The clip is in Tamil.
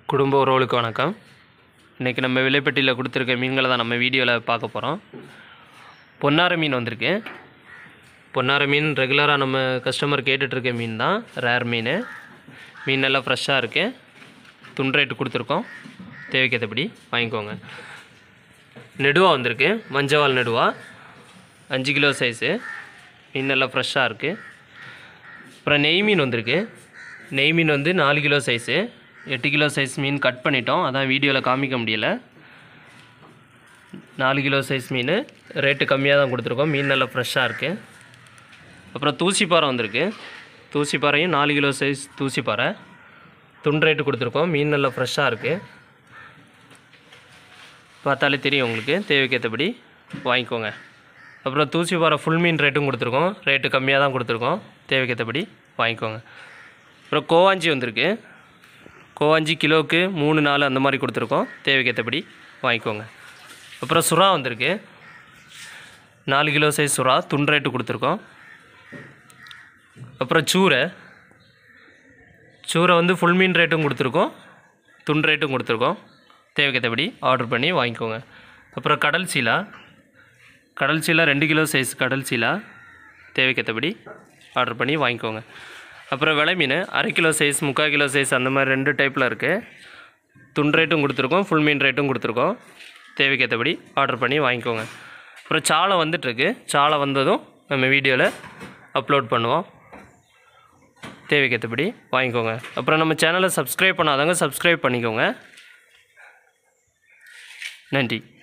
குடும்ப உறவுகளுக்கு வணக்கம் இன்றைக்கி நம்ம விலைப்பட்டியில் கொடுத்துருக்க மீன்களை தான் நம்ம வீடியோவில் பார்க்க போகிறோம் பொன்னார மீன் வந்திருக்கு பொன்னார மீன் ரெகுலராக நம்ம கஸ்டமர் கேட்டுட்ருக்க மீன் தான் ரேர் மீன் மீன் நல்லா ஃப்ரெஷ்ஷாக இருக்குது துண்டு ரேட்டு கொடுத்துருக்கோம் தேவைக்கேற்றபடி வாங்கிக்கோங்க நெடுவா வந்திருக்கு மஞ்சவால் நெடுவா அஞ்சு கிலோ சைஸு மீன் நல்லா ஃப்ரெஷ்ஷாக இருக்குது அப்புறம் நெய் மீன் வந்திருக்கு நெய் மீன் வந்து நாலு கிலோ சைஸு எட்டு கிலோ சைஸ் மீன் கட் பண்ணிட்டோம் அதான் வீடியோவில் காமிக்க முடியல நாலு கிலோ சைஸ் மீன் ரேட்டு கம்மியாக தான் கொடுத்துருக்கோம் மீன் நல்லா ஃப்ரெஷ்ஷாக இருக்குது அப்புறம் தூசிப்பாறை வந்திருக்கு தூசிப்பாறையும் நாலு கிலோ சைஸ் தூசிப்பாறை துண்டு ரேட்டு கொடுத்துருக்கோம் மீன் நல்லா ஃப்ரெஷ்ஷாக இருக்குது பார்த்தாலே தெரியும் உங்களுக்கு தேவைக்கேற்றபடி வாங்கிக்கோங்க அப்புறம் தூசிப்பாறை ஃபுல் மீன் ரேட்டும் கொடுத்துருக்கோம் ரேட்டு கம்மியாக தான் கொடுத்துருக்கோம் தேவைக்கேற்றபடி வாங்கிக்கோங்க அப்புறம் கோவாஞ்சி வந்திருக்கு கோவாஞ்சி கிலோவுக்கு மூணு நாலு அந்த மாதிரி கொடுத்துருக்கோம் தேவைக்கேற்றபடி வாங்கிக்கோங்க அப்புறம் சுறா வந்திருக்கு நாலு கிலோ சைஸ் சுறா துண்டு ரேட்டு கொடுத்துருக்கோம் அப்புறம் சூரை சூரை வந்து ஃபுல் மீன் ரேட்டும் கொடுத்துருக்கோம் துண்டு ரேட்டும் கொடுத்துருக்கோம் தேவைக்கேற்றபடி ஆர்டர் பண்ணி வாங்கிக்கோங்க அப்புறம் கடல் சீலா கடல் சீலா ரெண்டு கிலோ சைஸ் கடல் சீலா தேவைக்கேற்றபடி ஆர்டர் பண்ணி வாங்கிக்கோங்க அப்புறம் விலை மீன் அரை கிலோ சைஸ் முக்கால் கிலோ சைஸ் அந்த மாதிரி ரெண்டு டைப்பில் இருக்குது துண்டு ரேட்டும் கொடுத்துருக்கோம் ஃபுல் மீன் ரேட்டும் கொடுத்துருக்கோம் தேவைக்கேற்றபடி ஆர்டர் பண்ணி வாங்கிக்கோங்க அப்புறம் சாலை வந்துட்டுருக்கு சாலை வந்ததும் நம்ம வீடியோவில் அப்லோட் பண்ணுவோம் தேவைக்கேற்றபடி வாங்கிக்கோங்க அப்புறம் நம்ம சேனலை சப்ஸ்கிரைப் பண்ணாதவங்க சப்ஸ்கிரைப் பண்ணிக்கோங்க நன்றி